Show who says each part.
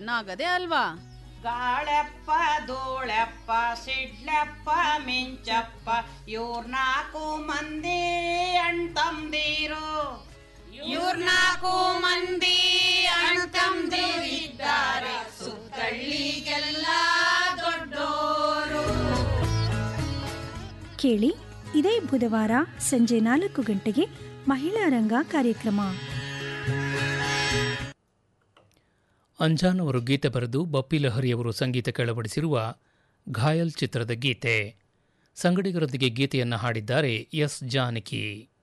Speaker 1: ಚೆನ್ನಾಗದೆ ಅಲ್ವಾ
Speaker 2: ಗಾಳೆಪ್ಪ ಧೂಳೆಪ್ಪ ಸಿಡ್ಲೆಪ್ಪ ಮಿಂಚಪ್ಪ ಇವ್ರ ನಾಲ್ಕು ಮಂದಿ ಅಣ್ತಂದಿರು ಇವ್ರ ನಾಲ್ಕು ಮಂದಿ ಅಣ್ತಂದಿರಿದ್ದಾರೆ ಸುತ್ತಳ್ಳಿಗೆಲ್ಲ ದೊಡ್ಡೋರು
Speaker 3: ಕೇಳಿ ಇದೇ ಬುಧವಾರ ಸಂಜೆ ನಾಲ್ಕು ಗಂಟೆಗೆ ಮಹಿಳಾ ರಂಗ ಕಾರ್ಯಕ್ರಮ
Speaker 4: ಅಂಜಾನ್ ಅವರು ಗೀತೆ ಬರೆದು ಬಪ್ಪಿ ಲಹರಿಯವರು ಸಂಗೀತ ಕೆಳಪಡಿಸಿರುವ ಘಾಯಲ್ ಚಿತ್ರದ ಗೀತೆ ಸಂಗಡಿಗರೊಂದಿಗೆ ಗೀತೆಯನ್ನು ಹಾಡಿದ್ದಾರೆ ಎಸ್ ಜಾನಕಿ